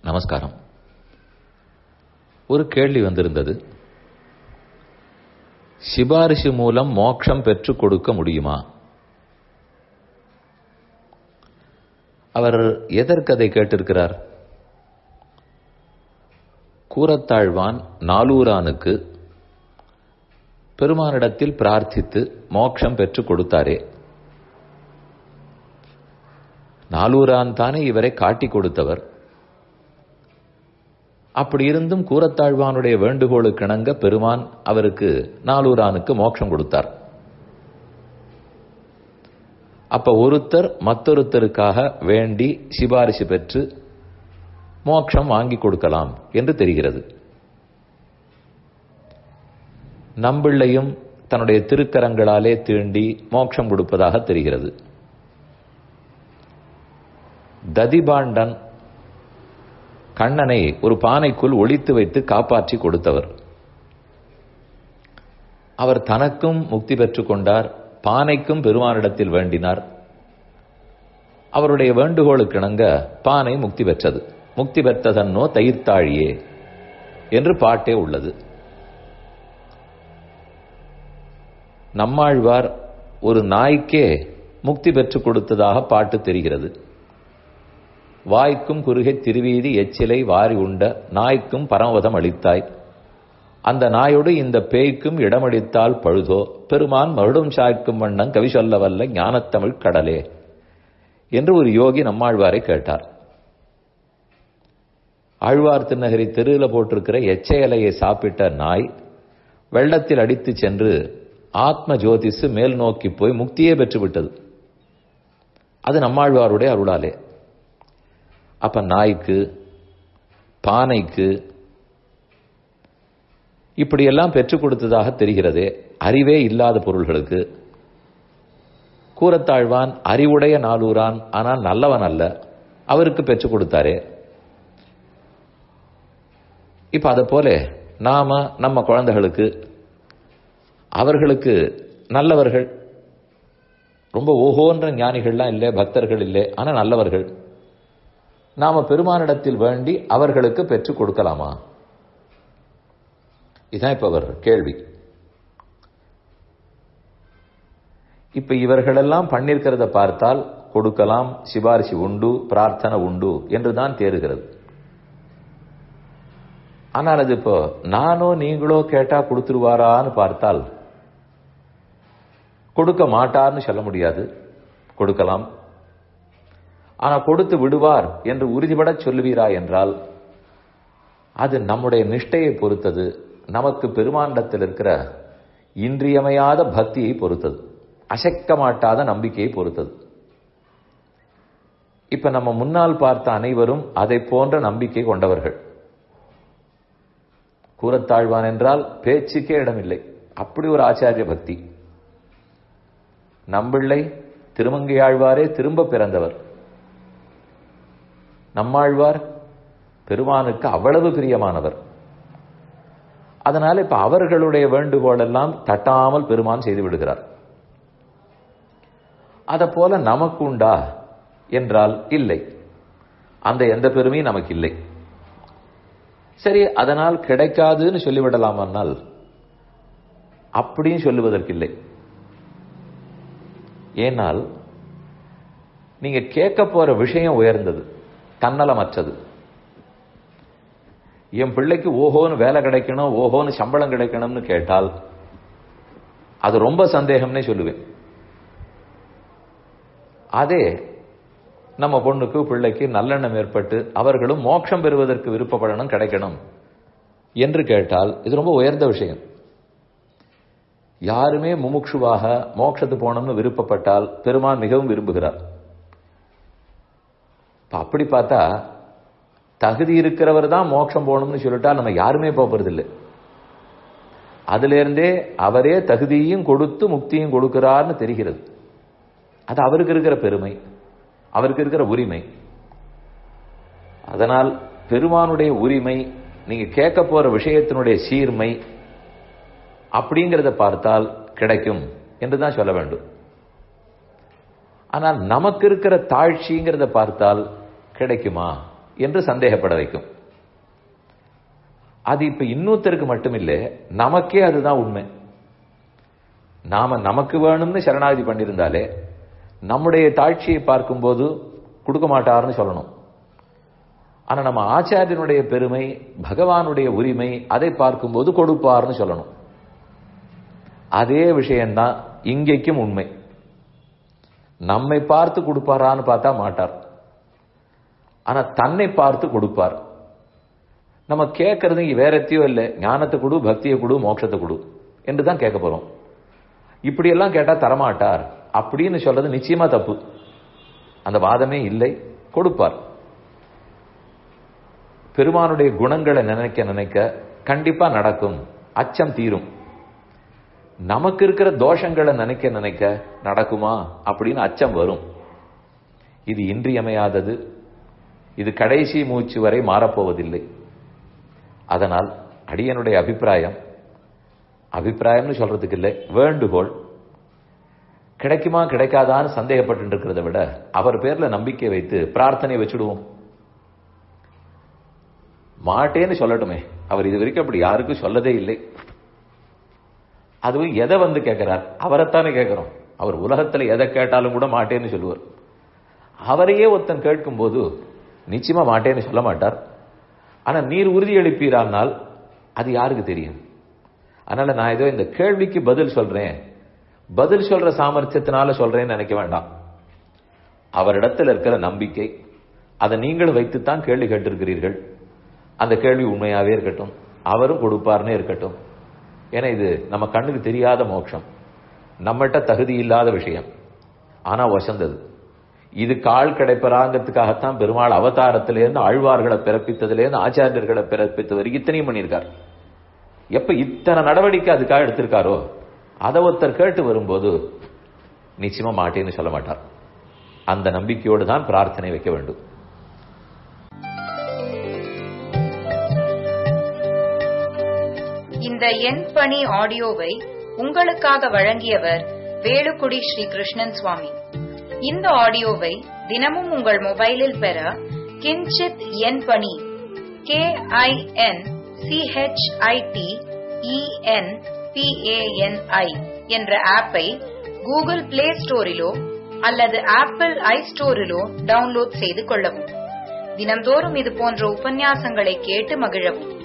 நமஸ்காரம் ஒரு கேள்வி வந்திருந்தது சிபாரிசு மூலம் மோட்சம் பெற்றுக் கொடுக்க முடியுமா அவர் எதற்கதை கேட்டிருக்கிறார் கூரத்தாழ்வான் நாலூரானுக்கு பெருமானிடத்தில் பிரார்த்தித்து மோட்சம் பெற்றுக் கொடுத்தாரே நாலூரான் தானே இவரை காட்டிக் கொடுத்தவர் அப்படி இருந்தும் கூரத்தாழ்வானுடைய வேண்டுகோளுக்கு இணங்க பெருமான் அவருக்கு நாலூரானுக்கு மோட்சம் கொடுத்தார் அப்ப ஒருத்தர் மற்றொருத்தருக்காக வேண்டி சிபாரிசு பெற்று மோட்சம் வாங்கி கொடுக்கலாம் என்று தெரிகிறது நம்பிள்ளையும் தன்னுடைய திருக்கரங்களாலே தீண்டி மோட்சம் கொடுப்பதாக தெரிகிறது ததிபாண்டன் கண்ணனை ஒரு பானைக்குள் ஒழித்து வைத்து காப்பாற்றி கொடுத்தவர் அவர் தனக்கும் முக்தி பெற்றுக் கொண்டார் பானைக்கும் பெருமானிடத்தில் வேண்டினார் அவருடைய வேண்டுகோளுக்கு இணங்க பானை முக்தி பெற்றது முக்தி பெற்றதன்னோ தயிர்த்தாழியே என்று பாட்டே உள்ளது நம்மாழ்வார் ஒரு நாய்க்கே முக்தி பெற்றுக் கொடுத்ததாக பாட்டு தெரிகிறது வாய்க்கும் குறுகை திருவீதி எச்சிலை வாரி உண்ட நாய்க்கும் பரமவதம் அளித்தாய் அந்த நாயோடு இந்த பேய்க்கும் இடமளித்தால் பழுதோ பெருமான் மருடும் சாய்க்கும் வண்ணம் கவி சொல்ல வல்ல ஞானத்தமிழ் கடலே என்று ஒரு யோகி நம்மாழ்வாரை கேட்டார் ஆழ்வார் திருநகரி தெருவில் போட்டிருக்கிற எச்சை இலையை சாப்பிட்ட நாய் வெள்ளத்தில் அடித்து சென்று ஆத்ம ஜோதிஷு மேல் நோக்கி போய் முக்தியே பெற்றுவிட்டது அது நம்மாழ்வாருடைய அருளாலே அப்ப நாய்க்கு பானைக்கு இப்படியெல்லாம் பெற்றுக் கொடுத்ததாக தெரிகிறதே அறிவே இல்லாத பொருள்களுக்கு கூரத்தாழ்வான் அறிவுடைய நாளூரான் ஆனால் நல்லவன் அல்ல அவருக்கு பெற்றுக் கொடுத்தாரே இப்ப அதை போல நாம நம்ம குழந்தைகளுக்கு அவர்களுக்கு நல்லவர்கள் ரொம்ப ஓஹோன்ற ஞானிகள்லாம் இல்லை பக்தர்கள் இல்லை ஆனா நல்லவர்கள் நாம பெருமானிடத்தில் வேண்டி அவர்களுக்கு பெற்றுக் கொடுக்கலாமா இதுதான் இப்ப அவர் கேள்வி இப்ப இவர்களெல்லாம் பண்ணிருக்கிறத பார்த்தால் கொடுக்கலாம் சிபாரிசு உண்டு பிரார்த்தனை உண்டு என்றுதான் தேறுகிறது ஆனால் அது இப்போ நானோ நீங்களோ கேட்டா கொடுத்துருவாரான்னு பார்த்தால் கொடுக்க மாட்டார்னு சொல்ல முடியாது கொடுக்கலாம் ஆனா கொடுத்து விடுவார் என்று உறுதிபட சொல்லுவீரா என்றால் அது நம்முடைய நிஷ்டையை பொறுத்தது நமக்கு பெருமாண்டத்தில் இருக்கிற இன்றியமையாத பக்தியை பொறுத்தது அசைக்க மாட்டாத நம்பிக்கையை பொறுத்தது இப்ப நம்ம முன்னால் பார்த்த அனைவரும் அதை போன்ற நம்பிக்கை கொண்டவர்கள் கூறத்தாழ்வான் என்றால் பேச்சுக்கே இடமில்லை அப்படி ஒரு ஆச்சாரிய பக்தி நம்பிள்ளை திருமங்கையாழ்வாரே திரும்ப பிறந்தவர் நம்மாழ்வார் பெருமானுக்கு அவ்வளவு பிரியமானவர் அதனால இப்ப அவர்களுடைய வேண்டுகோள் எல்லாம் தட்டாமல் பெருமான் செய்து விடுகிறார் அத போல நமக்கு உண்டா என்றால் இல்லை அந்த எந்த பெருமையும் நமக்கு இல்லை சரி அதனால் கிடைக்காதுன்னு சொல்லிவிடலாமானால் அப்படியும் சொல்லுவதற்கில்லை ஏனால் நீங்க கேட்க போற விஷயம் உயர்ந்தது தன்னலமற்றது என் பிள்ளைக்கு ஓஹோன்னு வேலை கிடைக்கணும் ஓஹோன்னு சம்பளம் கிடைக்கணும்னு கேட்டால் அது ரொம்ப சந்தேகம்னே சொல்லுவேன் அதே நம்ம பொண்ணுக்கு பிள்ளைக்கு நல்லெண்ணம் ஏற்பட்டு அவர்களும் மோட்சம் பெறுவதற்கு விருப்பப்படணும் கிடைக்கணும் என்று கேட்டால் இது ரொம்ப உயர்ந்த விஷயம் யாருமே முமுட்சுவாக மோட்சத்து போனோம்னு விருப்பப்பட்டால் பெருமான் மிகவும் விரும்புகிறார் அப்படி பார்த்தா தகுதி இருக்கிறவர் தான் மோட்சம் போகணும்னு சொல்லிட்டா நம்ம யாருமே போகிறது இல்லை அதுல இருந்தே அவரே தகுதியும் கொடுத்து முக்தியும் கொடுக்கிறார்னு தெரிகிறது அது அவருக்கு இருக்கிற பெருமை அவருக்கு இருக்கிற உரிமை அதனால் பெருமானுடைய உரிமை நீங்க கேட்க போற விஷயத்தினுடைய சீர்மை அப்படிங்கிறத பார்த்தால் கிடைக்கும் என்றுதான் சொல்ல வேண்டும் ஆனால் நமக்கு இருக்கிற தாழ்ச்சிங்கிறத பார்த்தால் கிடைக்குமா என்று சந்தேகப்பட வைக்கும் அது இப்ப இன்னொருத்தருக்கு மட்டுமில்லை நமக்கே அதுதான் உண்மை நாம நமக்கு வேணும்னு சரணாகதி பண்ணியிருந்தாலே நம்முடைய தாட்சியை பார்க்கும்போது கொடுக்க மாட்டார்னு சொல்லணும் ஆனா நம்ம ஆச்சாரியனுடைய பெருமை பகவானுடைய உரிமை அதை பார்க்கும்போது கொடுப்பார்னு சொல்லணும் அதே விஷயம்தான் இங்கேக்கும் உண்மை நம்மை பார்த்து கொடுப்பாரான்னு பார்த்தா மாட்டார் ஆனா தன்னை பார்த்து கொடுப்பார் நம்ம கேட்கறது வேற எத்தையோ இல்லை ஞானத்தை கொடு பக்தியை கொடு மோட்சத்தை கொடு என்று தான் கேட்க போறோம் இப்படியெல்லாம் கேட்டா தரமாட்டார் அப்படின்னு சொல்றது நிச்சயமா தப்பு அந்த வாதமே இல்லை கொடுப்பார் பெருமானுடைய குணங்களை நினைக்க நினைக்க கண்டிப்பா நடக்கும் அச்சம் தீரும் நமக்கு இருக்கிற தோஷங்களை நினைக்க நினைக்க நடக்குமா அப்படின்னு அச்சம் வரும் இது இன்றியமையாதது இது கடைசி மூச்சு வரை மாறப்போவதில்லை அதனால் அடியனுடைய அபிப்பிராயம் அபிப்பிராயம்னு சொல்றதுக்கு இல்லை வேண்டுகோள் கிடைக்குமா கிடைக்காதான்னு சந்தேகப்பட்டு இருக்கிறத விட அவர் பேர்ல நம்பிக்கை வைத்து பிரார்த்தனை வச்சுடுவோம் மாட்டேன்னு சொல்லட்டுமே அவர் இது வரைக்கும் அப்படி யாருக்கும் சொல்லதே இல்லை அதுவும் எதை வந்து கேட்கிறார் அவரைத்தானே கேட்கிறோம் அவர் உலகத்துல எதை கேட்டாலும் கூட மாட்டேன்னு சொல்லுவார் அவரையே ஒருத்தன் கேட்கும் போது நிச்சயமா மாட்டேன்னு சொல்ல மாட்டார் ஆனா நீர் உறுதி எழுப்பீரானால் அது யாருக்கு தெரியும் அதனால நான் ஏதோ இந்த கேள்விக்கு பதில் சொல்றேன் பதில் சொல்ற சாமர்த்தியத்தினால சொல்றேன்னு நினைக்க வேண்டாம் அவரிடத்தில் இருக்கிற நம்பிக்கை அதை நீங்கள் வைத்துத்தான் கேள்வி கேட்டிருக்கிறீர்கள் அந்த கேள்வி உண்மையாவே இருக்கட்டும் அவரும் கொடுப்பார்னே இருக்கட்டும் ஏன்னா இது நம்ம கண்ணுக்கு தெரியாத மோட்சம் நம்மகிட்ட தகுதி இல்லாத விஷயம் ஆனா வசந்தது இது கால் கிடைப்பறாங்கிறதுக்காகத்தான் பெருமாள் அவதாரத்திலேருந்து ஆழ்வார்களை பிறப்பித்ததுலேருந்து ஆச்சாரியர்களை பிறப்பித்த வரைக்கும் இத்தனையும் பண்ணியிருக்கார் எப்ப இத்தனை நடவடிக்கை அதுக்காக எடுத்திருக்காரோ அதை ஒருத்தர் கேட்டு வரும்போது நிச்சயமா மாட்டேன்னு சொல்ல மாட்டார் அந்த நம்பிக்கையோடு தான் பிரார்த்தனை வைக்க வேண்டும் இந்த எண் பணி ஆடியோவை உங்களுக்காக வழங்கியவர் வேலுக்குடி ஸ்ரீ கிருஷ்ணன் சுவாமி இந்த ஆடியோவை தினமும் உங்கள் மொபைலில் பெற கிஞ்சித் எண் பணி கே ஐ என் சிஹெச்ஐடி இஎன் பிஏஎன்ஐ என்ற ஆப்பை கூகுள் பிளே ஸ்டோரிலோ அல்லது ஆப்பிள் ஐ ஸ்டோரிலோ டவுன்லோட் செய்து கொள்ளவும் தினம்தோறும் இது போன்ற உபன்யாசங்களை கேட்டு மகிழவும்